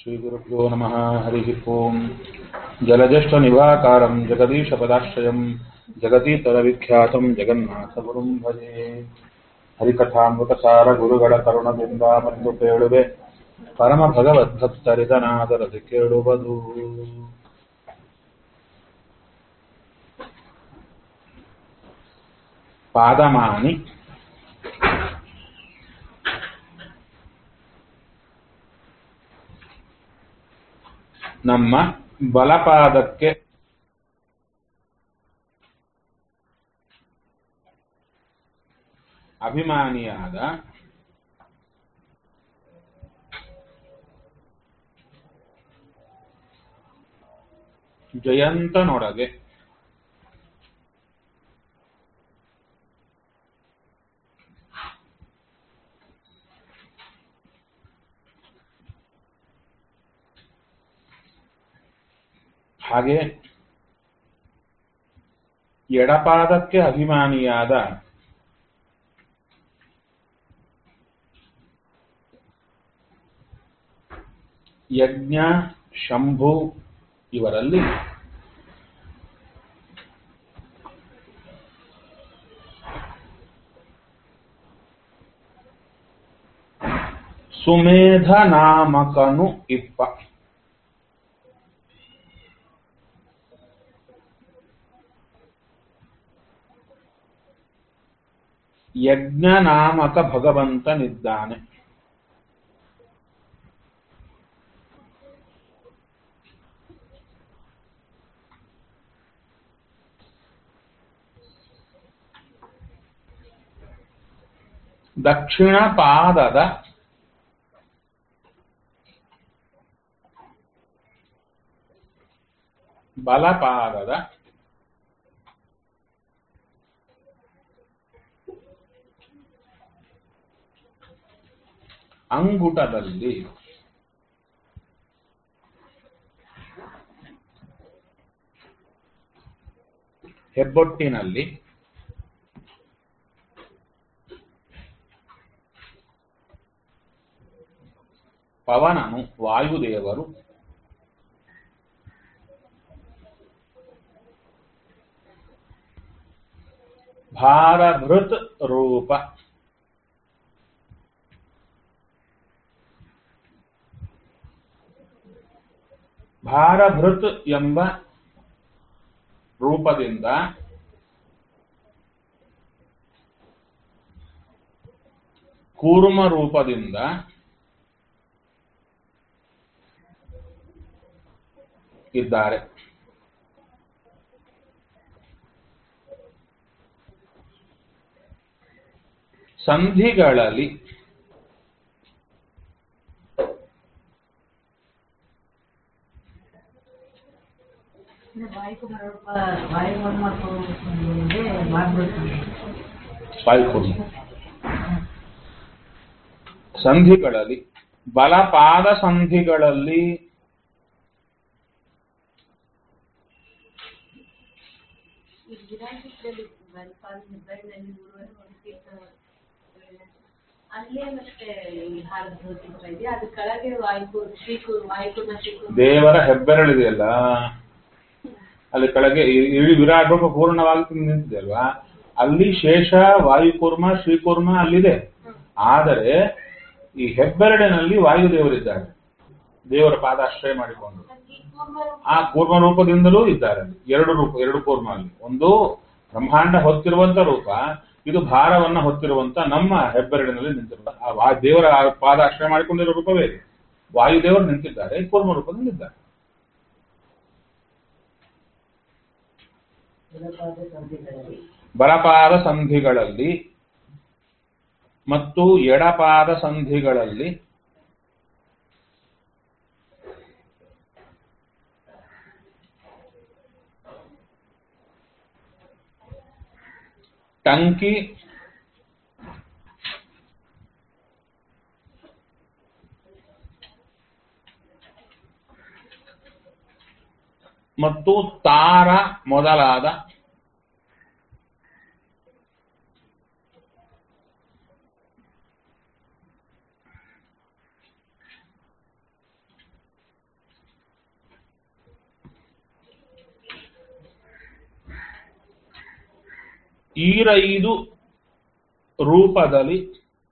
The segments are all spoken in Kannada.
श्रीगुरुभ्यो नमः हरिः ओम् जलज्येष्ठनिभाकारम् जगदीशपदाश्रयम् जगतीतरविख्यातम् जगन्नाथगुरुम् भजे ಹರಿಕಥಾಮೃತಸಾರ ಗುರುಗಳ ಕರುಣದಿಂದ ಮತ್ತು ಕೇಳುವೆ ಪರಮ ಭಗವದ್ಭಕ್ತರಿದನಾದರದಿ ಕೇಳುವುದು ಪಾದಮಾನಿ ನಮ್ಮ ಬಲಪಾದಕ್ಕೆ ಅಭಿಮಾನಿಯಾದ ಜಯಂತನೊಳಗೆ ಹಾಗೆ ಎಡಪಾದಕ್ಕೆ ಅಭಿಮಾನಿಯಾದ ಯಜ್ಞ ಶಂಭು ಇವರಲ್ಲಿ ಸುಮೇಧ ನಾಮಕನು ಇಪ್ಪ ಯಜ್ಞ ನಾಮಕ ಭಗವಂತನಿದ್ದಾನೆ ದಕ್ಷಿಣ ಪಾದದ ಬಲಪಾದದ ಅಂಗುಟದಲ್ಲಿ ಹೆಬ್ಬೊಟ್ಟಿನಲ್ಲಿ ಪವನನು ವಾಯುದೇವರು ಭಾರಭೃತ್ ರೂಪ ಭಾರಭೃತ್ ಎಂಬ ರೂಪದಿಂದ ಕೂರ್ಮ ರೂಪದಿಂದ ಇದ್ದಾರೆ ಸಂಧಿಗಳಲ್ಲಿ ವಾಯುಗುಣ ಮತ್ತು ಇದೆ ಮಾಡ್ಬಿಡ್ತಾರೆ ವಾಯುಕೂರ್ಮ ಸಂಧಿಗಳಲ್ಲಿ ಬಲಪಾದ ಸಂಧಿಗಳಲ್ಲಿ ಈ ವಿರಾಜಿತದಲ್ಲಿ ಬಲ್ಪಾಲ್ ಹೆಬ್ಬೆರಳಿನಲ್ಲಿ ಮೂರುವರೆ ಒಂದು ಫೀಟ್ ಅಲ್ಲೇ ಮತ್ತೆ ಈ ಹಾರದ ಧೋತಿ ಇದೆ ಅದು ಕೆಳಗೆ ವಾಯುಕು ಶ್ರೀಕು ವಾಯುಕುರ್ಮ ಶ್ರೀಕು ದೇವರ ಹೆಬ್ಬೆರಳಿದೆಯಲ್ಲ ಅಲ್ಲಿ ಕೆಳಗೆ ಈ- ಇಡೀ ವಿರಾಟ್ ರೂಪ ಪೂರ್ಣವಾಗಿ ನಿಂತಿದೆ ಅಲ್ವಾ ಅಲ್ಲಿ ಶೇಷ ವಾಯುಕೂರ್ಮ ಶ್ರೀಕೂರ್ಮ ಅಲ್ಲಿದೆ ಆದರೆ ಈ ಹೆಬ್ಬೆರಳಿನಲ್ಲಿ ವಾಯುದೇವರಿದ್ದಾರೆ ದೇವರ ಪಾದಾಶ್ರಯ ಮಾಡಿಕೊಂಡು ಈ ಕೂರ್ಮ ಆ ಕೂರ್ಮ ರೂಪದಿಂದಲೂ ಇದ್ದಾರೆ ಎರಡು ರೂಪ ಎರಡು ಕೂರ್ಮ ಅಲ್ಲಿ ಒಂದು ಬ್ರಹ್ಮಾಂಡ ಹೊತ್ತಿರುವಂತ ರೂಪ ಇದು ಭಾರವನ್ನ ಹೊತ್ತಿರುವಂತ ನಮ್ಮ ಹೆಬ್ಬೆರಳಿನಲ್ಲಿ ನಿಂತಿರುವ ಆ ವಾ- ದೇವರ ಆ ಪಾದಾಶ್ರಯ ಮಾಡಿಕೊಂಡಿರೋ ರೂಪವೇ ಇದೆ ವಾಯುದೇವರು ನಿಂತಿದ್ದಾರೆ ಕೂರ್ಮ ರೂಪದಲ್ಲಿದ್ದಾರೆ ಬಲಪಾದ ಸಂಧಿಗಳಲ್ಲಿ ಮತ್ತು ಎಡಪಾದ ಸಂಧಿಗಳಲ್ಲಿ ಟಂಕಿ ಮತ್ತು ತಾರ ಮೊದಲಾದ ಈರೈದು ರೂಪದಲ್ಲಿ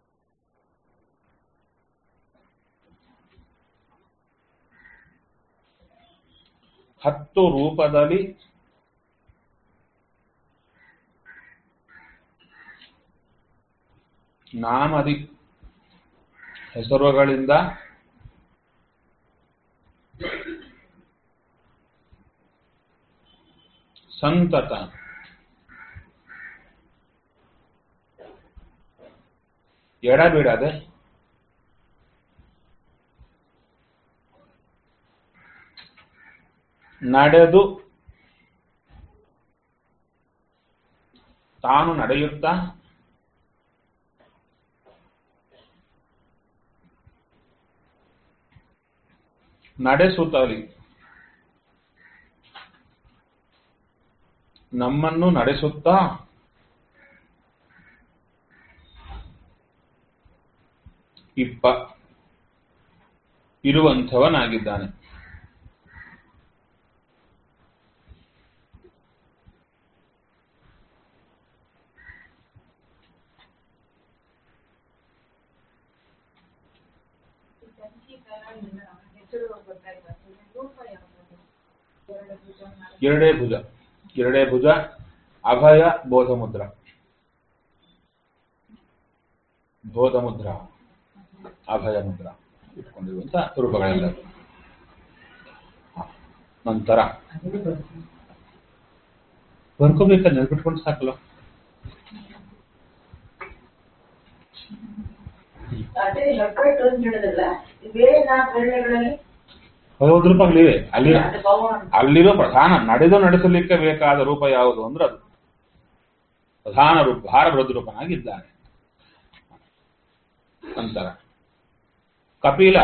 ಹತ್ತು ರೂಪದಲ್ಲಿ ನಾಮದಿ ಹೆಸರುಗಳಿಂದ ಸಂತತ ಎಡಬಿಡದೆ ನಡೆದು ತಾನು ನಡೆಯುತ್ತಾ ನಡೆಸುತ್ತಲಿ ನಮ್ಮನ್ನು ನಡೆಸುತ್ತಾ ಇಪ್ಪ ಇರುವಂಥವನಾಗಿದ್ದಾನೆ ಹೆಸರು ಗೊತ್ತಾಯ್ತು ರೂಪ ಯಾವುದು ಎರಡು ಭುಜ ನಾಲ್ಕು ಎರಡೇ ಭುಜ ಎರಡೇ ಭುಜ ಅಭಯ ಬೋಧಮುದ್ರ ಬೋಧಮುದ್ರ ಅಭಯ ಮುದ್ರ ಇಟ್ಕೊಂಡಿರುವಂತ ರೂಪಗಳೆಲ್ಲ ಹ. ನಂತರ ಬರ್ಕೋಬೇಕಾದ್ರೆ ನೆನ್ಪಿಟ್ಕೊಂಡು ಸಾಕಲ್ಲ ಅದೇ ಸಪ್ರೇಟ್ ಅಂತ ಹೇಳಿದ್ರಲ್ಲ ಬೇರೆ ನಾಲ್ಕು ಬೆರಳುಗಳಲ್ಲಿ ಹೌದು ರೂಪಗಳಿವೆ ಅಲ್ಲಿ ಅದು ಭಗವಾನ್ ಅಲ್ಲಿರೋ ಪ್ರಧಾನ ನಡೆದು ನಡೆಸಲಿಕ್ಕೆ ಬೇಕಾದ ರೂಪ ಯಾವುದು ಅಂದ್ರೆ ಅದು ಪ್ರಧಾನ ರೂಪ ಭಾರಭೃದ ರೂಪನಾಗಿದ್ದಾನೆ ನಂತರ ಕಪಿಲ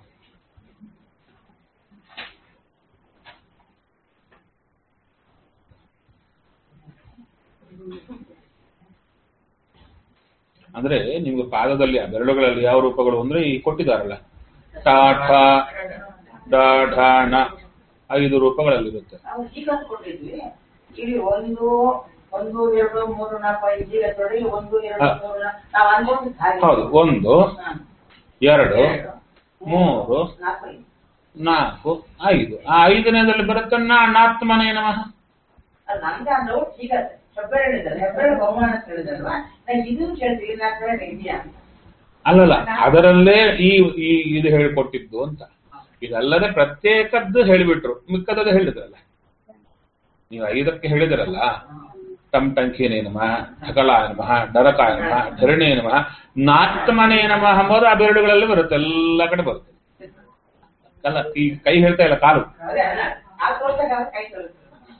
ಅಂದ್ರೆ ನಿಮ್ಗೆ ಪಾದದಲ್ಲಿ ಆ ಬೆರಳುಗಳಲ್ಲಿ ಯಾವ ರೂಪಗಳು ಅಂದ್ರೆ ಈ ಕೊಟ್ಟಿದಾರಲ್ಲ ಟ ಠ ಡ ಢ ಣ ಐದು ರೂಪಗಳಲ್ಲಿರುತ್ತೆ ನಾವು ಈಗ ಕೊಟ್ಟಿದ್ವಿ ಇಲ್ಲಿ ಒಂದು ಒಂದು ಎರಡು ಮೂರು ನಾಲ್ಕು ಐದು ಈಗ ತೊಡಗಿ ಒಂದು ಎರಡು ಹಾ. ಮೂರು ನಾಲ್ಕು ನಾವು ಅನ್ಕೊಂಡಿದ್ದು ಹಾಗೆ ಹೌದು ಒಂದು ಹಾ. ಎರಡು ಎರಡು, ಮೂರು ನಾಲ್ಕು ಐದು ನಾಲ್ಕು ಐದು ಆ ಐದನೇದಲ್ಲಿ ಬರುತ್ತೆ ನಾತ್ಮನೇ ನಮಃ ಅದು ನಮ್ಗೆ ಆ ಡೌಟ್ ಸಿಗತ್ತೆ ಹೆಬ್ಬೆರಳು ಹೇಳಿದ್ದಾರೆ ಹೆಬ್ಬೆರಳು ಬಹುಮಾನ ಅಂತ ಹೇಳಿದಲ್ವಾ ನಾನು ಇದನ್ನು ಕೇಳ್ತೀವಿ ನಾಲ್ಕು ಬೆರಳು ಇದೆಯಾ ಅಂತ ಅಲ್ಲಲ್ಲ ಅದರಲ್ಲೇ ಈ ಈ ಇದು ಹೇಳಿಕೊಟ್ಟಿದ್ದು ಅಂತ ಇದಲ್ಲದೆ ಪ್ರತ್ಯೇಕದ್ದು ಹೇಳಿಬಿಟ್ರು ಮಿಕ್ಕದ್ದು ಹೇಳಿದ್ರಲ್ಲ ನೀವು ಐದಕ್ಕೆ ಹೇಳಿದಿರಲ್ಲ ಟಮ್ ಟಂಕಿನೇ ನಮಃ ಠಕಲಾಯ ನಮಃ ಡರಕಾಯ ನಮಃ ಧರಣೇ ನಮಃ ನಾತ್ಮನೇ ನಮಃ ಎಂಬುದು ಆ ಬೆರಳುಗಳಲ್ಲಿ ಬರುತ್ತೆ ಎಲ್ಲ ಕಡೆ ಬರುತ್ತೆ ಅಲ್ಲ ಈ ಕೈ ಹೇಳ್ತಾ ಇಲ್ಲ ಕಾಲು ಅದೇ ಅಲ್ಲ ಆ ತೋರ್ಸಕ್ಕೆ ಅವ್ರ ಕೈ ತೋರಿಸ್ತಾರೆ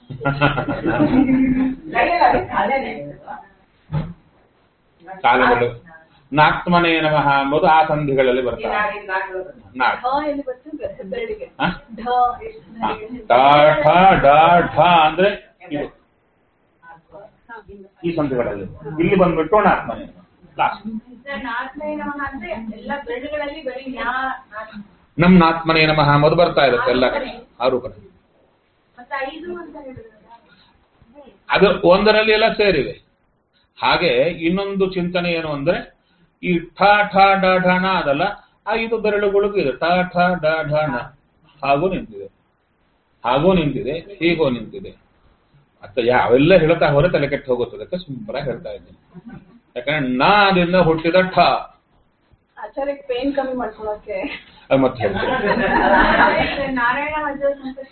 ಕೈಯಲ್ಲಿ ಅದೇ ಕಾಲೇನೆ ಇರ್ತದಲ್ವಾ? ಕಾಲುಗಳು ನಾತ್ಮನೇ ನಮಃ ಎಂಬುದು ಆ ಸಂಧಿಗಳಲ್ಲಿ ಈ ಬರ್ತವೆ ನಾಲ್ಕು ಇದು ನಾಲ್ಕು ಬರ್ತದೆ. ನಾಟ್ ಢ ಎಲ್ಲಿ ಬರ್ತದೆ ಬೆರಳಿಗೆ ಹ? ಢ ಎಷ್ಟು ಹ. ಬೆರಳಿಗೆ? ಡ ಠ ಡ ಢ ಅಂದ್ರೆ ಇದು ಹ, ಇಲ್ಲ. ಈ ಸಂಧಿಗಳಲ್ಲಿ ಇಲ್ಲಿ ಬಂದ್ಬಿಟ್ಟು ನಾತ್ಮನೇ ನಮಃ ಲಾಸ್ಟ್ ಸರ್, ನಾಲ್ಕನೇ ನಮಃ ಅಂದ್ರೆ ಎಲ್ಲ ಬೆರಳುಗಳಲ್ಲಿ ಬರೀ ಯಾ ನಾಲ್ಕು. ನಮ್ ನಾತ್ಮನೇ ನಮಃ ಎಂಬುದು ಬರ್ತಾ ಇರುತ್ತೆ ಎಲ್ಲ ಕಡೆ ಆರೋಪಣೆ ಮತ್ತೆ ಐದು ಅಂತ ಹೇಳಿದ್ರಲ್ಲ ಹ್ಮ್. ಅದು ಒಂದರಲ್ಲಿ ಎಲ್ಲ ಸೇರಿವೆ ಹಾಗೆ ಇನ್ನೊಂದು ಚಿಂತನೆ ಏನು ಅಂದ್ರೆ ಈ ಠ ಠ ಡ ಢ ಣ ಅದಲ್ಲ ಐದು ಬೆರಳುಗಳಿಗೂ ಇದೆ ಠ ಠ ಡ ಢ ಣ ಹಾಗೂ ನಿಂತಿದೆ ಹಾಗೂ ನಿಂತಿದೆ ಹೀಗೂ ನಿಂತಿದೆ ಮತ್ತೆ ಯಾವೆಲ್ಲ ಹೇಳ್ತಾ ಹೊರ ತಲೆ ಕೆಟ್ಟು ಹೋಗುತ್ತದಕ್ಕೆ ಸುಂದರ ಹೇಳ್ತಾ ಇದ್ದೀನಿ ಯಾಕಂದ್ರೆ ನಾದಿಂದ ಹುಟ್ಟಿದ ಠ ಆಚಾರ್ಯಕ್ಕೆ ಪೇನ್ ಕಮ್ಮಿ ಮಾಡ್ಕೊಳಕ್ಕೆ ಅದು ಮತ್ತೆ ಹೇಳ್ತೀನಿ ನಾರಾಯಣ ಮಧ್ಯ ಸಂತೋಷ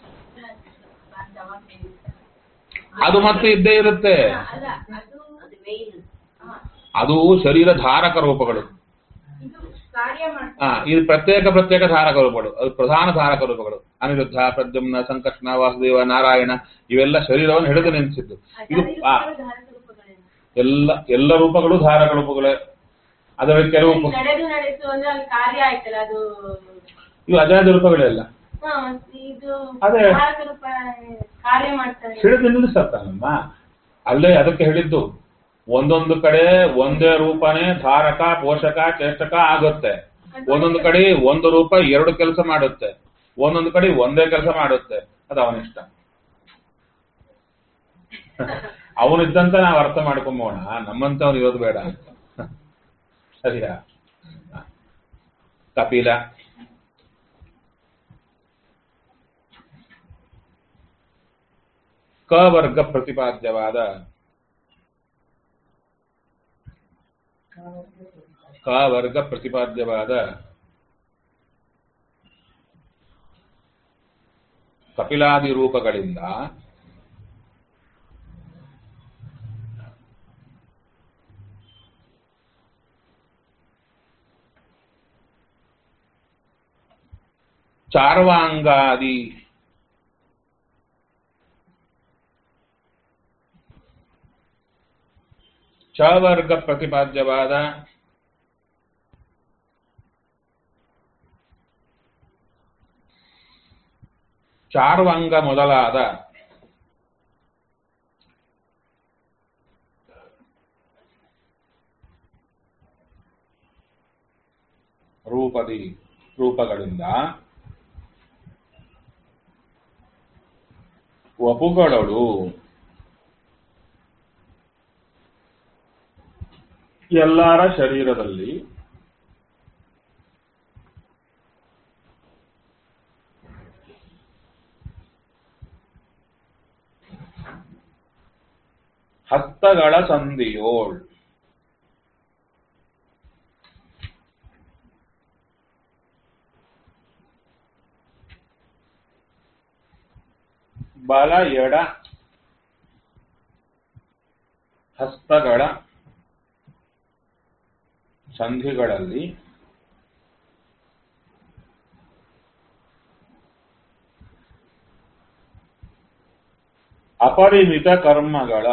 ಅದು ಮತ್ತೆ ಇದ್ದೇ ಇರುತ್ತೆ ಅಲ್ಲ ಅದು ಅದು ಮೇನ್ ಅದು ಶರೀರ ಧಾರಕ ರೂಪಗಳು ಇದು ಕಾರ್ಯ ಆ, ಮಾಡ್ತಾರೆ ಇದು ಪ್ರತ್ಯೇಕ ಪ್ರತ್ಯೇಕ ಧಾರಕ ರೂಪಗಳು ಅದು ಪ್ರಧಾನ ಧಾರಕ ರೂಪಗಳು ಅನಿರುದ್ಧ ಪ್ರದ್ಯುಮ್ನ ಸಂಕರ್ಷಣ ವಾಸುದೇವ ನಾರಾಯಣ ಇವೆಲ್ಲ ಶರೀರವನ್ನು ಹಿಡಿದು ನಿಲ್ಲಿಸಿದ್ದು ಇದು ಆ, ಧಾರಕ ರೂಪಗಳೇನು ಎಲ್ಲ ಎಲ್ಲ ರೂಪಗಳು ಧಾರಕ ರೂಪಗಳೇ ಅದರಲ್ಲಿ ಕೆಲವು ಪುಸ್- ನಡೆದು ನಡೆಸು ಅಂದ್ರೆ ಅಲ್ಲಿ ಕಾರ್ಯ ಆಯ್ತಲ್ಲ ಅದು ಇವು ಅಜಾದ ರೂಪಗಳೇ ಅಲ್ಲ ಹಾ, ಮತ್ತೆ ಇದು ಅದೇ. ಧಾರಕ ರೂಪ ಕಾರ್ಯ ಮಾಡ್ತಾರೆ ಹಿಡಿದು ನಿಲ್ಲಿಸತ್ತಾನಮ್ಮ ಅಲ್ಲೇ ಅದಕ್ಕೆ ಹೇಳಿದ್ದು ಒಂದೊಂದು ಕಡೆ ಒಂದೇ ರೂಪನೇ ಧಾರಕ ಪೋಷಕ ಚೇಷ್ಟಕ ಆಗುತ್ತೆ ಒಂದೊಂದು ಕಡೆ ಒಂದು ರೂಪ ಎರಡು ಕೆಲಸ ಮಾಡುತ್ತೆ ಒಂದೊಂದು ಕಡೆ ಒಂದೇ ಕೆಲಸ ಮಾಡುತ್ತೆ ಅದು ಅವನಿಷ್ಟ ಅವನಿದ್ದಂತ ನಾವು ಅರ್ಥ ಮಾಡ್ಕೊಂಬೋಣ ನಮ್ಮಂತವ್ನು ಇರೋದು ಬೇಡ ಅಂತ ಸರಿಯಾ ಹ. ಕಪಿಲ ಕ ವರ್ಗ ಪ್ರತಿಪಾದ್ಯವಾದ ಕ ವರ್ಗ ಪ್ರತಿಪಾದ್ಯವಾದ ಕಪಿಲಾದಿ ರೂಪಗಳಿಂದ ಚಾರ್ವಾಂಗಾದಿ ಚವರ್ಗ ಪ್ರತಿಪಾದ್ಯವಾದ ಚಾರ್ವಾಂಗ ಮೊದಲಾದ ರೂಪದಿ ರೂಪಗಳಿಂದ ವಪುಗಳಳು ಎಲ್ಲರ ಶರೀರದಲ್ಲಿ ಹಸ್ತಗಳ ಸಂಧಿಯೋಳ್ ಬಲ ಎಡ ಹಸ್ತಗಳ ಸಂಧಿಗಳಲ್ಲಿ ಅಪರಿಮಿತ ಕರ್ಮಗಳ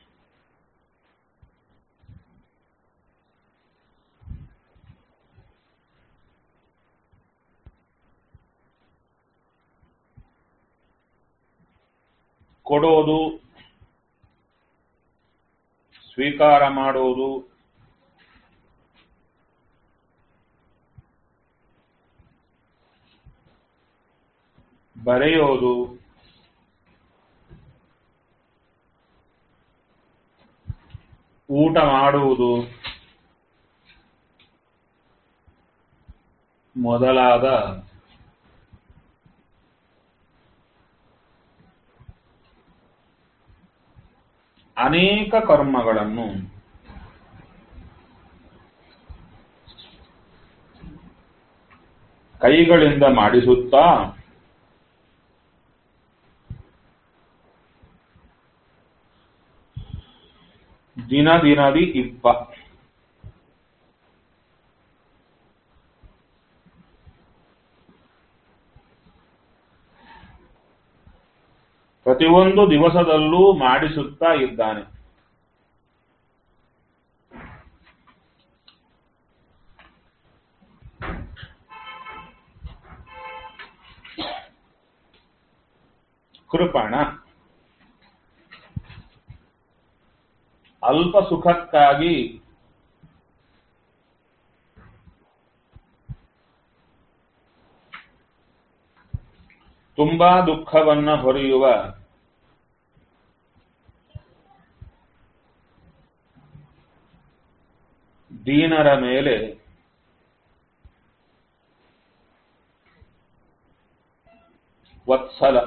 ಕೊಡೋದು ಸ್ವೀಕಾರ ಮಾಡೋದು ಬರೆಯೋದು ಊಟ ಮಾಡುವುದು ಮೊದಲಾದ ಅನೇಕ ಕರ್ಮಗಳನ್ನು ಕೈಗಳಿಂದ ಮಾಡಿಸುತ್ತಾ ದಿನ ದಿನದಿ ಇಪ್ಪ ಪ್ರತಿಯೊಂದು ದಿವಸದಲ್ಲೂ ಮಾಡಿಸುತ್ತಾ ಇದ್ದಾನೆ ಕೃಪಣ ಅಲ್ಪ ಸುಖಕ್ಕಾಗಿ ತುಂಬಾ ದುಃಖವನ್ನ ಹೊರೆಯುವ ದೀನರ ಮೇಲೆ ವತ್ಸಲ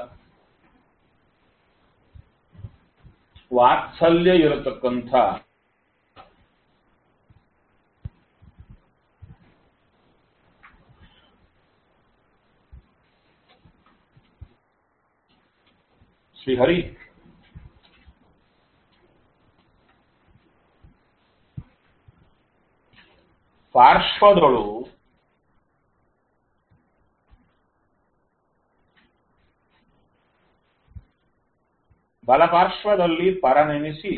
ವಾತ್ಸಲ್ಯ ಇರತಕ್ಕಂಥ ಶ್ರೀಹರಿ ಪಾರ್ಶ್ವದಳು ಬಲಪಾರ್ಶ್ವದಲ್ಲಿ ಪರನೆನಿಸಿ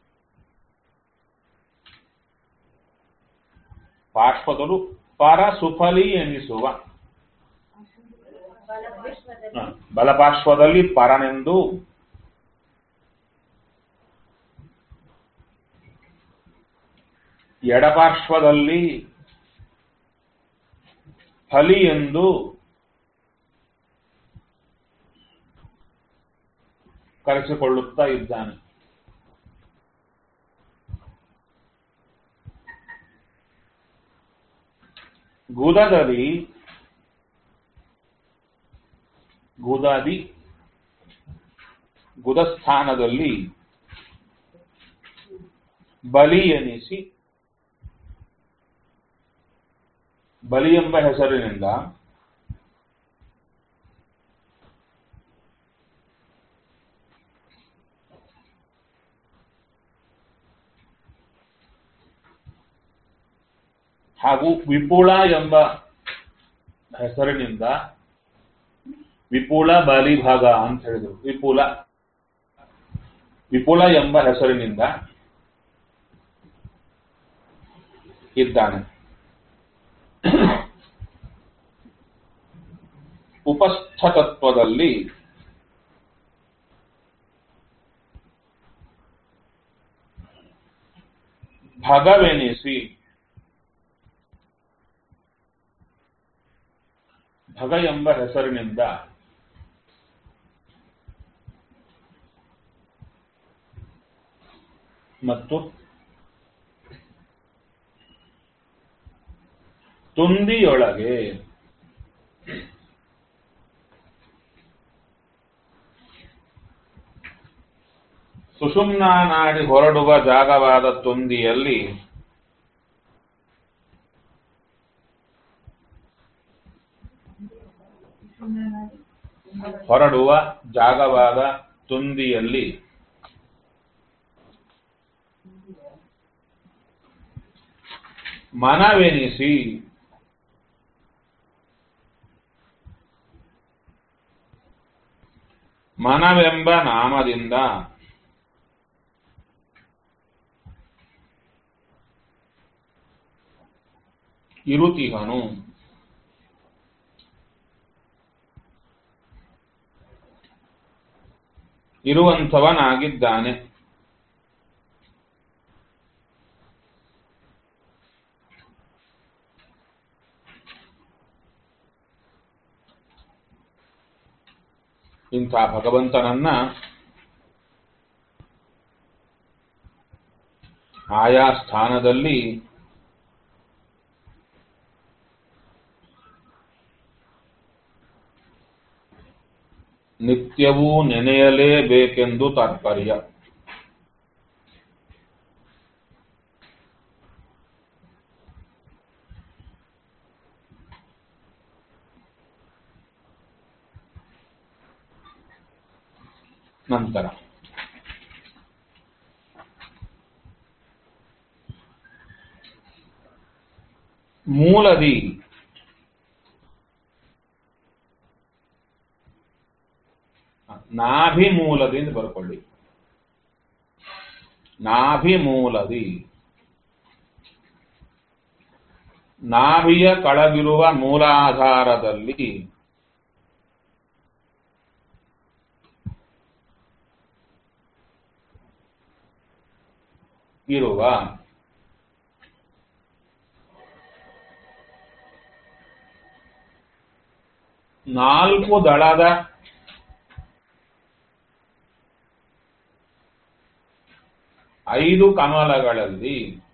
ಪಾರ್ಶ್ವದಳು ಪರ ಸುಫಲಿ ಎನಿಸುವ ಹ, ಬಲಪಾರ್ಶ್ವದಲ್ಲಿ ಪರನೆಂದು ಎಡಪಾರ್ಶ್ವದಲ್ಲಿ ಫಲಿ ಎಂದು ಕರೆಸಿಕೊಳ್ಳುತ್ತಾ ಇದ್ದಾನೆ ಗುದದಲ್ಲಿ ಗುದಾದಿ ಗುದಸ್ಥಾನದಲ್ಲಿ ಬಲಿ ಎನಿಸಿ ಬಲಿ ಎಂಬ ಹೆಸರಿನಿಂದ ಹಾಗೂ ವಿಪುಳ ಎಂಬ ಹೆಸರಿನಿಂದ ವಿಪುಲ ಬಲಿಭಾಗ ಅಂತ ಹೇಳಿದರು ವಿಪುಲ ವಿಪುಲ ಎಂಬ ಹೆಸರಿನಿಂದ ಇದ್ದಾನೆ ಉಪಸ್ಥ ತತ್ವದಲ್ಲಿ ಭಗವೆನಿಸಿ ಭಗ ಎಂಬ ಹೆಸರಿನಿಂದ ಮತ್ತು ತುಂದಿಯೊಳಗೆ ಸುಷುಮ್ನಾ ನಾಡಿ ಹೊರಡುವ ಜಾಗವಾದ ತುಂದಿಯಲ್ಲಿ ಹೊರಡುವ ಜಾಗವಾದ ತುಂದಿಯಲ್ಲಿ ಮನವೆನಿಸಿ ಮನವೆಂಬ ನಾಮದಿಂದ ಇರುತಿಹನು ಇರುವಂಥವನಾಗಿದ್ದಾನೆ ಇಂಥ ಭಗವಂತನನ್ನ ಆಯಾ ಸ್ಥಾನದಲ್ಲಿ ನಿತ್ಯವೂ ನೆನೆಯಲೇಬೇಕೆಂದು ತಾತ್ಪರ್ಯ ನಂತರ ಮೂಲದಿ ನಾಭಿ ಮೂಲದಿ ಅಂತ ಬರ್ಕೊಳ್ಳಿ ನಾಭಿ ಮೂಲದಿ ನಾಭಿಯ ಕಳಗಿರುವ ಮೂಲಾಧಾರದಲ್ಲಿ ಇರುವ ನಾಲ್ಕು ದಳದ ಐದು ಕಮಲಗಳಲ್ಲಿ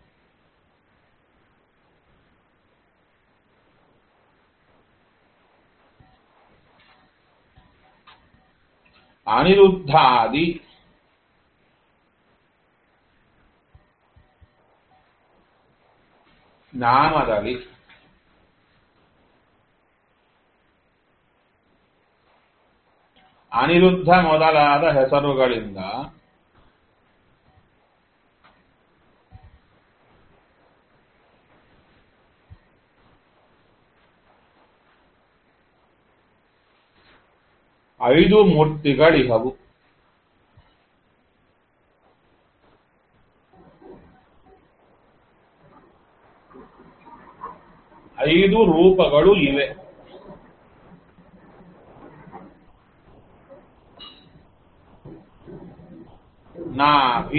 ಅನಿರುದ್ಧಾದಿ ನಾಮದಲ್ಲಿ ಅನಿರುದ್ಧ ಮೊದಲಾದ ಹೆಸರುಗಳಿಂದ ಐದು ಮೂರ್ತಿಗಳಿಹವು ಐದು ರೂಪಗಳು ಇವೆ ನಾಭಿ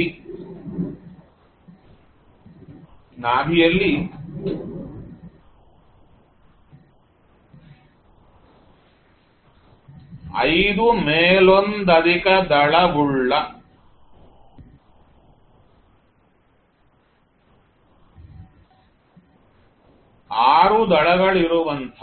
ನಾಭಿಯಲ್ಲಿ ಐದು ಮೇಲೊಂದಧಿಕ ದಳವುಳ್ಳ ಆರು ದಳಗಳಿರುವಂಥ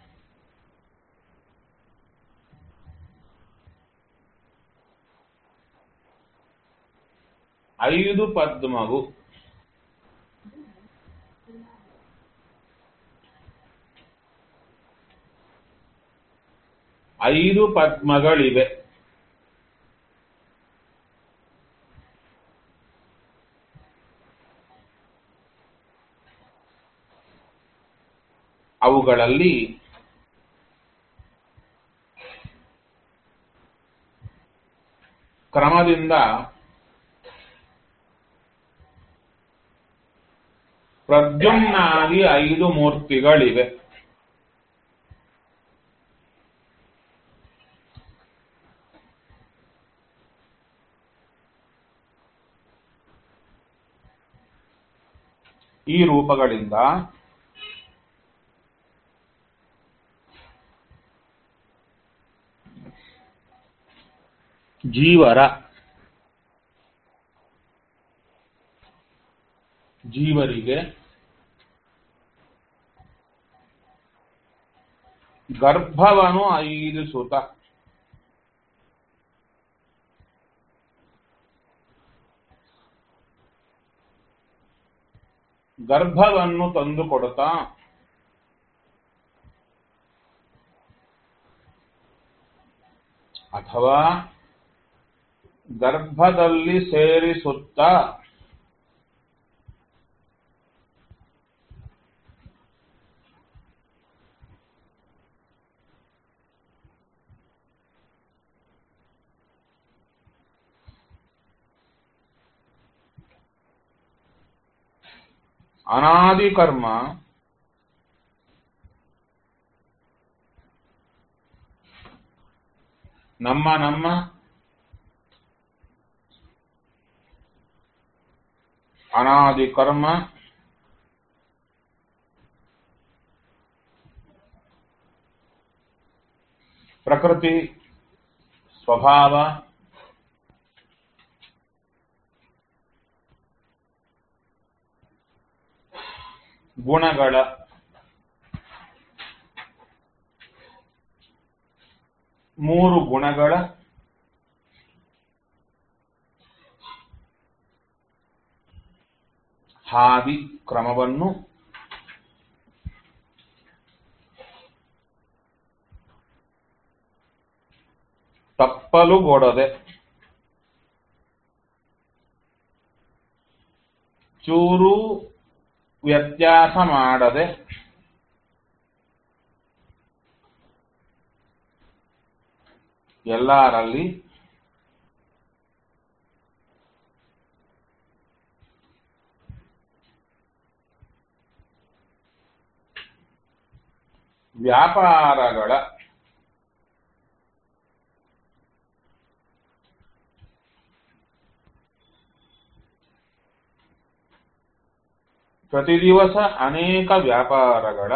ಐದು ಪದ್ಮವು ಐದು ಪದ್ಮಗಳಿವೆ ಅವುಗಳಲ್ಲಿ ಕ್ರಮದಿಂದ ಪ್ರದ್ಯುಮ್ನಾಗಿ ಐದು ಮೂರ್ತಿಗಳಿವೆ ಈ ರೂಪಗಳಿಂದ ಜೀವರ ಜೀವರಿಗೆ ಗರ್ಭವನು ಐದು ಸುತ ಗರ್ಭವನ್ನು ತಂದು ಕೊಡುತ್ತಾ ಅಥವಾ ಗರ್ಭದಲ್ಲಿ ಸೇರಿಸುತ್ತ ಅನಾದಿ ಕರ್ಮ ನಮ್ಮ ನಮ್ಮ ಅನಾದಿ ಕರ್ಮ ಪ್ರಕೃತಿ ಸ್ವಭಾವ ಗುಣಗಳ ಮೂರು ಗುಣಗಳ ಹಾದಿ ಕ್ರಮವನ್ನು ತಪ್ಪಲುಗೊಡದೆ ಚೂರು ವ್ಯತ್ಯಾಸ ಮಾಡದೆ ಎಲ್ಲರಲ್ಲಿ ವ್ಯಾಪಾರಗಳ ಪ್ರತಿ ದಿವಸ ಅನೇಕ ವ್ಯಾಪಾರಗಳ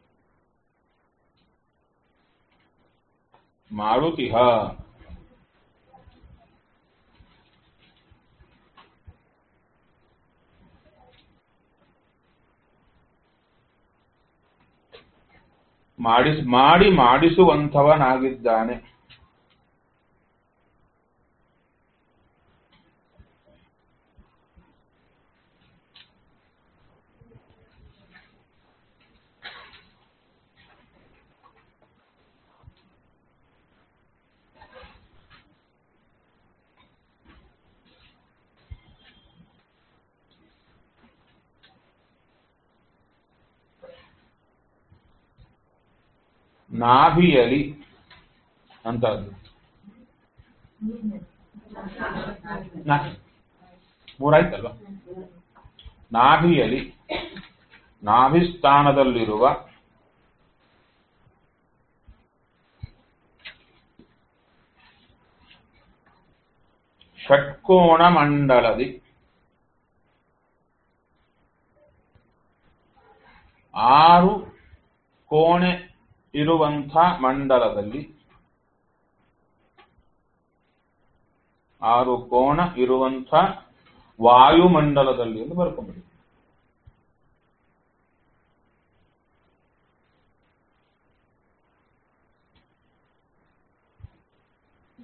ಮಾರುತಿಹ ಮಾಡಿಸ್ ಮಾಡಿ ಮಾಡಿಸುವಂಥವನಾಗಿದ್ದಾನೆ ನಾಭಿಯಲಿ ಅಂತ ಅದು. ನಾಲ್ಕು. ಮೂರಾಯ್ತಲ್ವಾ ನಾಭಿಯಲಿ ನಾಭಿಸ್ಥಾನದಲ್ಲಿರುವ ಷಟ್ಕೋಣ ಮಂಡಲದಿ ಆರು ಕೋಣೆ ಇರುವಂಥ ಮಂಡಲದಲ್ಲಿ ಆರು ಕೋಣ ಇರುವಂಥ ವಾಯುಮಂಡಲದಲ್ಲಿ ಎಂದು ಬರ್ಕೊಂಡ್ಬಿಡಿ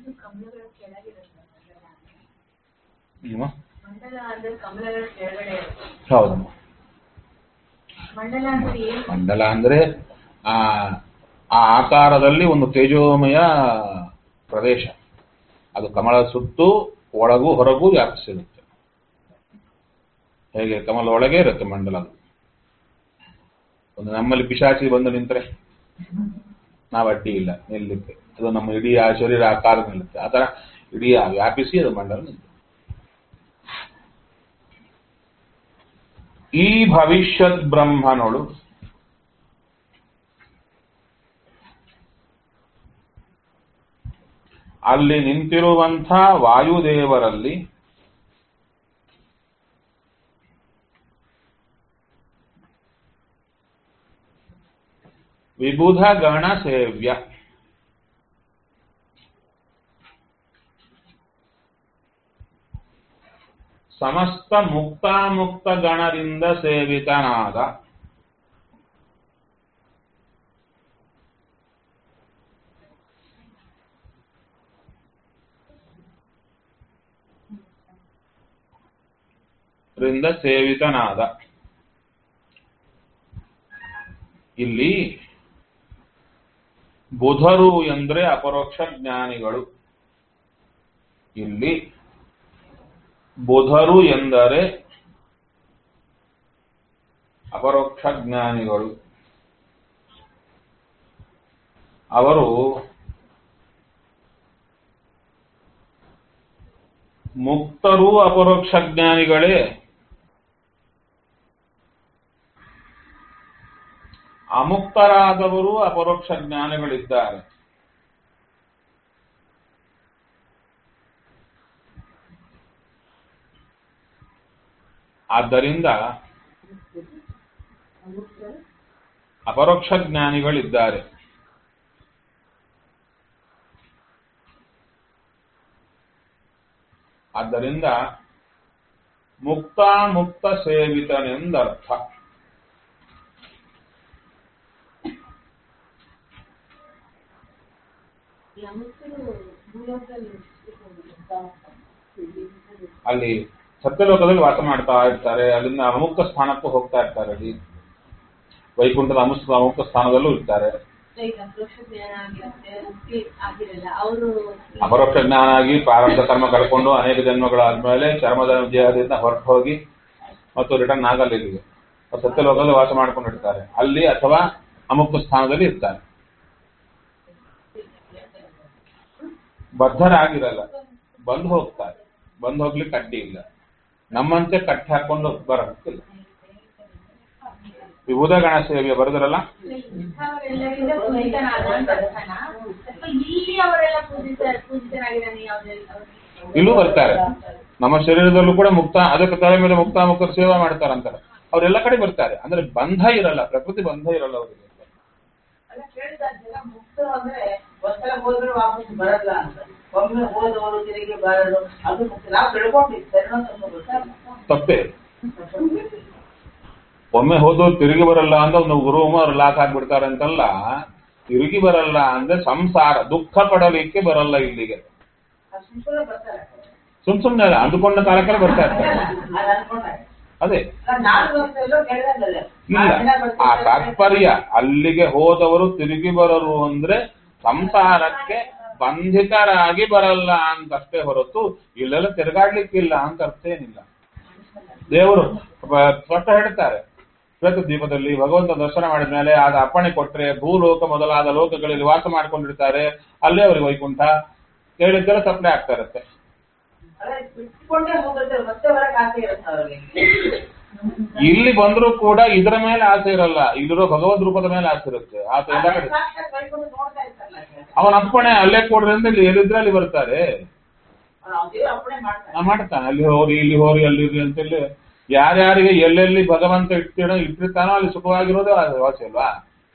ಇದು ಕಮಲಗಳ ಕೆಳಗಿರುತ್ತೆ ಮಂಡಲ ಅಂದ್ರೆ. ಹ್ಮ್. ಮಂಡಲ ಅಂದ್ರೆ ಕಮಲಗಳ ಕೆಳಗಡೆ ಇರುತ್ತೆ ಹೌದಮ್ಮ ಮಂಡಲ ಅಂದ್ರೆ ಏನು ಮಂಡಲ ಅಂದ್ರೆ ಆ ಆ ಆಕಾರದಲ್ಲಿ ಒಂದು ತೇಜೋಮಯ ಪ್ರದೇಶ ಅದು ಕಮಲದ ಸುತ್ತು ಒಳಗೂ ಹೊರಗೂ ವ್ಯಾಪಿಸಿರುತ್ತೆ ಹೇಗೆ ಕಮಲ ಒಳಗೆ ಇರುತ್ತೆ ಮಂಡಲ ಅದು. ಒಂದು ನಮ್ಮಲ್ಲಿ ಪಿಶಾಚಿ ಬಂದು ನಿಂತರೆ ನಾವು ಅಡ್ಡಿ ಇಲ್ಲ ನಿಲ್ಲಕ್ಕೆ ಅದು ನಮ್ಮ ಇಡೀ ಆ ಶರೀರ ಆಕಾರ ನಿಲ್ಲುತ್ತೆ ಆ ಥರ ಇಡೀ ಆ ವ್ಯಾಪಿಸಿ ಅದು ಮಂಡಲ ನಿಲ್ಲುತ್ತೆ ಈ ಭವಿಷ್ಯತ್ ಬ್ರಹ್ಮನೋಳು ಅಲ್ಲಿ ನಿಂತಿರುವಂಥ ವಾಯುದೇವರಲ್ಲಿ ವಿಬುಧ ಗಣ ಸೇವ್ಯ ಸಮಸ್ತ ಮುಕ್ತಾಮುಕ್ತ ಗಣದಿಂದ ಸೇವಿತನಾದ ರಿಂದ ಸೇವಿತನಾದ ಇಲ್ಲಿ ಬುಧರು ಎಂದ್ರೆ ಅಪರೋಕ್ಷ ಜ್ಞಾನಿಗಳು ಇಲ್ಲಿ ಬುಧರು ಎಂದರೆ ಅಪರೋಕ್ಷ ಜ್ಞಾನಿಗಳು ಅವರು ಮುಕ್ತರೂ ಅಪರೋಕ್ಷ ಜ್ಞಾನಿಗಳೇ ಅಮುಕ್ತರಾದವರು ಅಪರೋಕ್ಷ ಜ್ಞಾನಿಗಳಿದ್ದಾರೆ ಆದ್ದರಿಂದ ಅಪರೋಕ್ಷ ಜ್ಞಾನಿಗಳಿದ್ದಾರೆ ಆದ್ದರಿಂದ ಮುಕ್ತಾಮುಕ್ತ ಸೇವಿತನೆಂದರ್ಥ ಯಮಕರು ಭೂಲೋಕದಲ್ಲಿ ಅಲ್ಲಿ ಸತ್ಯಲೋಕದಲ್ಲಿ ವಾಸ ಮಾಡ್ತಾ ಇರ್ತಾರೆ ಅಲ್ಲಿಂದ ಅಮುಕ್ತ ಸ್ಥಾನಕ್ಕೂ ಹೋಗ್ತಾ ಇರ್ತಾರೆ ಅಲ್ಲಿ ವೈಕುಂಠದ ಅಮುಕ್ತ ಅಮುಕ್ತ ಸ್ಥಾನದಲ್ಲೂ ಇರ್ತಾರೆ ಈಗ ಅಪರೋಕ್ಷ ಜ್ಞಾನ ಆಗಿರುತ್ತೆ ಮುಕ್ತಿ ಆಗಿರಲ್ಲ ಅವರು ಅಪರೋಕ್ಷ ಜ್ಞಾನ ಆಗಿ ಪ್ರಾರಬ್ಧ ಕರ್ಮ ಕಳ್ಕೊಂಡು ಅನೇಕ ಜನ್ಮಗಳಾದ್ಮೇಲೆ ಚರ್ಮದ ದೇಹದಿಂದ ಹೊರಟು ಹೋಗಿ ಮತ್ತು ರಿಟರ್ನ್ ಆಗಲ್ಲ ಇಲ್ಲಿಗೆ ಅವ್ರು ಸತ್ಯಲೋಕದಲ್ಲಿ ವಾಸ ಮಾಡ್ಕೊಂಡಿರ್ತಾರೆ ಅಲ್ಲಿ ಅಥವಾ ಅಮುಕ್ತ ಸ್ಥಾನದಲ್ಲಿ ಇರ್ತಾರೆ ಬದ್ಧರಾಗಿರಲ್ಲ ಬಂದು ಹೋಗ್ತಾರೆ ಬಂದು ಹೋಗ್ಲಿಕ್ಕೆ ಅಡ್ಡಿ ಇಲ್ಲ ನಮ್ಮಂತೆ ಕಟ್ಟಿ ಹಾಕೊಂಡು ಬರೋಕ್ಕಿಲ್ಲ ವಿಭುಧ ಗಣ ಸೇವೆ ಬರೆದ್ರಲ್ಲ ಇಂಥವರೆಲ್ಲರಿಂದ ಪೂಜಿತನಾದ ಅಂತ ಅರ್ಥನಾ? ಅಥವಾ ಇಲ್ಲಿ ಅವರೆಲ್ಲ ಪೂಜಿತ ಪೂಜಿತನಾಗಿದ್ದಾನೆ ಯಾವ್ದೆಲ್ಲ ಇಲ್ಲೂ ಬರ್ತಾರೆ ನಮ್ಮ ಶರೀರದಲ್ಲೂ ಕೂಡ ಮುಕ್ತ ಅದಕ್ಕೆ ತಲೆ ಮೇಲೆ ಮುಕ್ತ ಮುಕ್ತರು ಸೇವೆ ಮಾಡ್ತಾರಂತಾರೆ ಅವರೆಲ್ಲ ಕಡೆ ಬರ್ತಾರೆ ಅಂದ್ರೆ ಬಂಧ ಇರಲ್ಲ ಪ್ರಕೃತಿ ಬಂಧ ಇರಲ್ಲ ಅವರಿಗೆ ಅಲ್ಲ ಕೇಳಿದಾಗೆಲ್ಲ ಮುಕ್ತರು ಅಂದ್ರೆ ಒಂದ್ಸಲ ಹೋದ್ರೆ ವಾಪಸ್ ಬರಲ್ಲ ಅಂತ ಒಮ್ಮೆ ಹೋದವರು ತಿರುಗಿ ಬರಲು ಅದು ಮುಕ್ತ ನಾವು ತಿಳ್ಕೊಂಡಿದ್ವಿ ಶರಣ ತಮ್ಮ ಗೊತ್ತಾಗ್ತದೆ. ತಪ್ಪೇ ಒಮ್ಮೆ ಹೋದ್ರು ತಿರುಗಿ ಬರಲ್ಲ ಅಂದ್ರೆ ಒಂದು ರೂಮ್ ಅವ್ರು ಲಾಕ್ ಹಾಕ್ಬಿಡ್ತಾರೆ ಅಂತಲ್ಲ ತಿರುಗಿ ಬರಲ್ಲ ಅಂದ್ರೆ ಸಂಸಾರ ದುಃಖ ಪಡಲಿಕ್ಕೆ ಬರಲ್ಲ ಇಲ್ಲಿಗೆ ಅದು ಸುಮ್ಸುಮ್ನೆ ಬರ್ತಾರೆ ಸುಮ್ ಸುಮ್ನೆ ಅಲ್ಲ ಅಂದುಕೊಂಡ ಕಾಲಕ್ಕೆ ಬರ್ತಾ ಇರ್ತಾರೆ ಅದು ಅನ್ಕೊಂಡಾಗ ಅದೇ ನಾನು ಬರ್ತಿಲ್ಲೋ ಕೇಳಿದಾಗಲ್ಲ ಇಲ್ಲ ಆ ತಾತ್ಪರ್ಯ ಅಲ್ಲಿಗೆ ಹೋದವರು ತಿರುಗಿ ಬರರು ಅಂದ್ರೆ ಸಂಸಾರಕ್ಕೆ ಬಂಧಿತರಾಗಿ ಬರಲ್ಲ ಅಂತಷ್ಟೇ ಹೊರತು ಇಲ್ಲೆಲ್ಲ ತಿರುಗಾಡ್ಲಿಕ್ಕಿಲ್ಲ ಅಂತ ಅರ್ಥ ಏನಿಲ್ಲ ದೇವರು ಬ- ಸ್ಪಷ್ಟ ಹೇಳ್ತಾರೆ ಶ್ವೇತ ದೀಪದಲ್ಲಿ ಭಗವಂತ ದರ್ಶನ ಮಾಡಿದ ಮೇಲೆ ಆದ ಅಪ್ಪಣೆ ಕೊಟ್ರೆ ಭೂಲೋಕ ಮೊದಲಾದ ಲೋಕಗಳಲ್ಲಿ ವಾಸ ಮಾಡ್ಕೊಂಡಿರ್ತಾರೆ ಅಲ್ಲೇ ಅವರಿಗೆ ವೈಕುಂಠ ಕೇಳಿದ್ದೆಲ್ಲ ಸಪ್ಲೈ ಆಗ್ತಾ ಇರುತ್ತೆ ಅಲ್ಲ ಬಿಟ್ಕೊಂಡೇ ಹೋಗುತ್ತೆ ಮತ್ತೆ ಬರಕ್ ಆಸೆ ಇರುತ್ತೆ ಅವ್ರಿಗೆ ಇಲ್ಲಿ ಬಂದರೂ ಕೂಡ ಇದರ ಮೇಲೆ ಆಸೆ ಇರಲ್ಲ ಇಲ್ಲಿರೋ ಭಗವದ್ ರೂಪದ ಮೇಲೆ ಆಸೆ ಇರುತ್ತೆ ಆತ ಎಲ್ಲ ಕಡೆ ಸಾಕ್ಷಾತ್ ಕೈಕೊಂಡು ನೋಡ್ತಾ ಇರ್ತಾರಲ್ಲ ಅವನ ಅಪ್ಪಣೆ ಅಲ್ಲೇ ಕೊಡ್ರಿ ಅಂದ್ರೆ ಇಲ್ಲಿ ಎಲ್ಲಿದ್ರೆ ಅಲ್ಲಿ ಬರ್ತಾರೆ ಅವ್ನು ದೇವ್ರು ಅಪ್ಪಣೆ ಮಾಡ್ತಾನೆ ನಾ ಮಾಡ್ತಾನೆ ಅಲ್ಲಿ ಹೋರಿ ಇಲ್ಲಿ ಹೋರಿ ಅಲ್ಲಿರ್ರಿ ಅಂತೇಳಿ ಯಾರ್ಯಾರಿಗೆ ಎಲ್ಲೆಲ್ಲಿ ಭಗವಂತ ಇಟ್ಟಿರೋ ಇಟ್ಟಿರ್ತಾನೋ ಅಲ್ಲಿ ಸುಖವಾಗಿರೋದು ಅದು ವಾಸಿ ಅಲ್ವಾ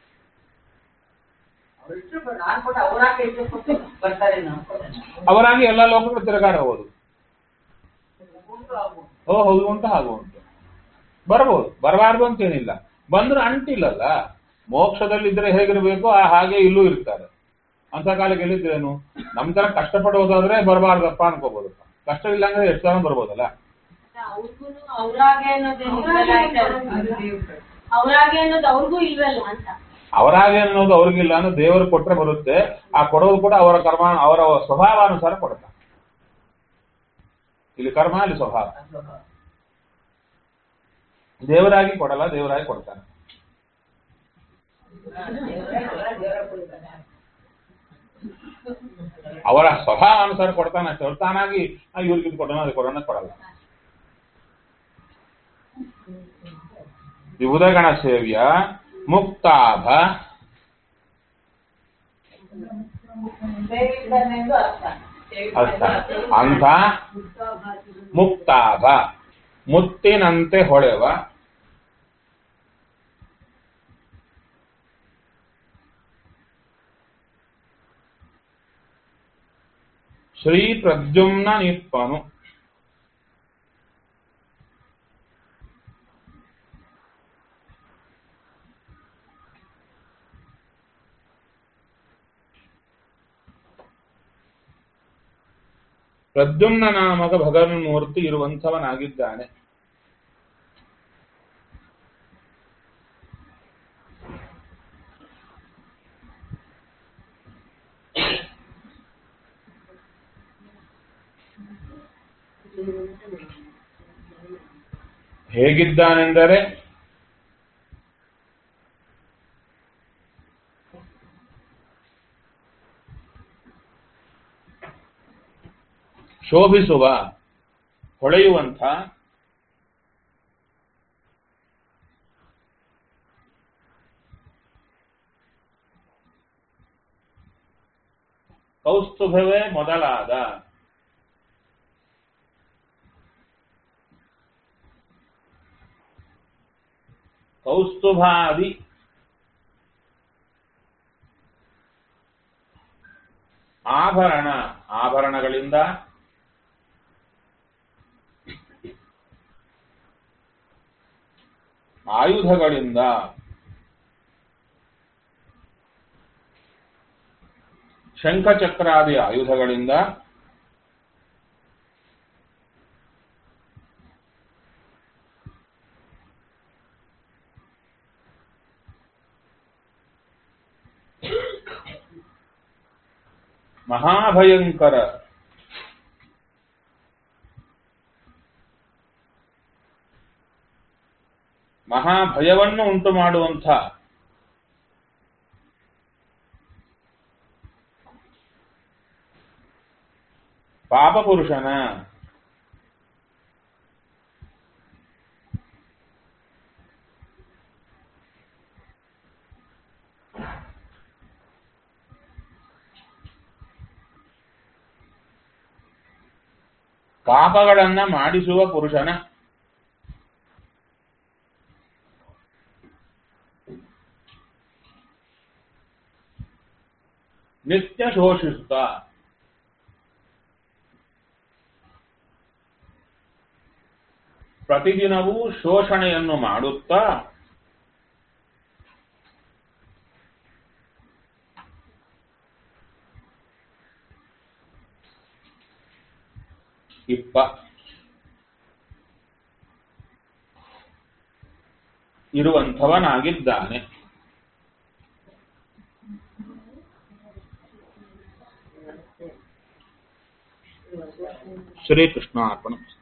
ಅವ್ರು ಇಟ್ಟು ಬ- ನಾನ್ ಕೊಟ್ಟು ಅವರಾಗೆ ಇಟ್ಟು ಕೊಟ್ಟು ಬರ್ತಾರೆ ನಾವು ಅವರಾಗಿ ಎಲ್ಲ ಲೋಕಗಳು ತಿರುಗಾಡಬಹುದು ಉಂಟು ಆಗ್ಬೋದು. ಓ ಹೌದು ಉಂಟು ಹಾಗು ಉಂಟು ಬರಬಹುದು ಬರಬಾರ್ದು ಅಂತೇನಿಲ್ಲ ಬಂದ್ರೆ ಅಂಟಿಲ್ಲಲ್ಲ ಮೋಕ್ಷದಲ್ಲಿದ್ರೆ ಹೇಗಿರಬೇಕು ಆ ಹಾಗೆ ಇಲ್ಲೂ ಇರ್ತಾರೆ ಅಂತ ಕಾಲಕ್ಕೆ ಎಲ್ಲಿದ್ದೇನು ನಮ್ ತರ ಕಷ್ಟಪಡೋದಾದ್ರೆ ಬರಬಾರ್ದಪ್ಪ ಅನ್ಕೋಬಹುದು ಕಷ್ಟವಿಲ್ಲ ಅಂದ್ರೆ ಎಷ್ಟು ಜನ ಬರ್ಬೋದಲ್ಲ ಅವ್ರಿಗೂ ಅವ್ರಾಗೆ ಅನ್ನೋದೇನು ಅವ್ರಾಗೆ ಅನ್ನೋದು ಅವ್ರಿಗೂ ಇಲ್ವಲ್ಲ ಅಂತ ಅವರಾಗೆ ಅನ್ನೋದು ಅವ್ರಿಗಿಲ್ಲ ಅನ್ನೋ ದೇವರು ಕೊಟ್ರೆ ಬರುತ್ತೆ ಆ ಕೊಡೋದು ಕೂಡ ಅವರ ಕರ್ಮ ಅವರ ಸ್ವಭಾವಾನುಸಾರ ಕೊಡ್ತಾನೆ ಇಲ್ಲಿ ಕರ್ಮ ಅಲ್ಲಿ ಸ್ವಭಾವ ದೇವರಾಗಿ ಕೊಡಲ್ಲ ದೇವರಾಗಿ ಕೊಡ್ತಾನೆ ಅವರ ಸ್ವಭಾವಾನುಸಾರ ಕೊಡ್ತಾನೆ ಅಷ್ಟೇ ಅವ್ರು ತಾನಾಗಿ ಆ, ಇವ್ರಿಗೆ ಇದು ಕೊಡೋಣ ಅದು ಕೊಡೋಣ ಕೊಡಲ್ಲ ವಿಬುಧಗಣ ಸೇವ್ಯ ಮುಕ್ತಾಭ ಸೇವಿದ್ದಾನೆಂದು ಅರ್ಥ ಅರ್ಥ ಅಂಥ ಮುಕ್ತಾಭ ಮುತ್ತಿನಂತೆ ಹೊಳೆವ ಶ್ರೀ ಪ್ರದ್ಯುಮ್ನ ನಿಪ್ಪನು ಪ್ರದ್ಯುಮ್ನ ನಾಮಕ ಭಗವನ್ಮೂರ್ತಿ ಇರುವಂಥವನಾಗಿದ್ದಾನೆ ಹೇಗಿದ್ದಾನೆಂದರೆ ಶೋಭಿಸುವ ಹೊಳೆಯುವಂಥ ಕೌಸ್ತುಭವೇ ಮೊದಲಾದ ಕೌಸ್ತುಭಾದಿ ಆಭರಣ ಆಭರಣಗಳಿಂದ ಆಯುಧಗಳಿಂದ ಶಂಖಚಕ್ರಾದಿ ಆಯುಧಗಳಿಂದ ಮಹಾಭಯಂಕರ ಮಹಾಭಯವನ್ನು ಉಂಟು ಮಾಡುವಂಥ ಪಾಪಪುರುಷನ ಪಾಪಗಳನ್ನ ಮಾಡಿಸುವ ಪುರುಷನ ನಿತ್ಯ ಶೋಷಿಸುತ್ತ ಪ್ರತಿದಿನವೂ ಶೋಷಣೆಯನ್ನು ಮಾಡುತ್ತಾ ಇಪ್ಪ ಇರುವಂಥವನಾಗಿದ್ದಾನೆ ಶ್ರೀಕೃಷ್ಣ ಅರ್ಪಣ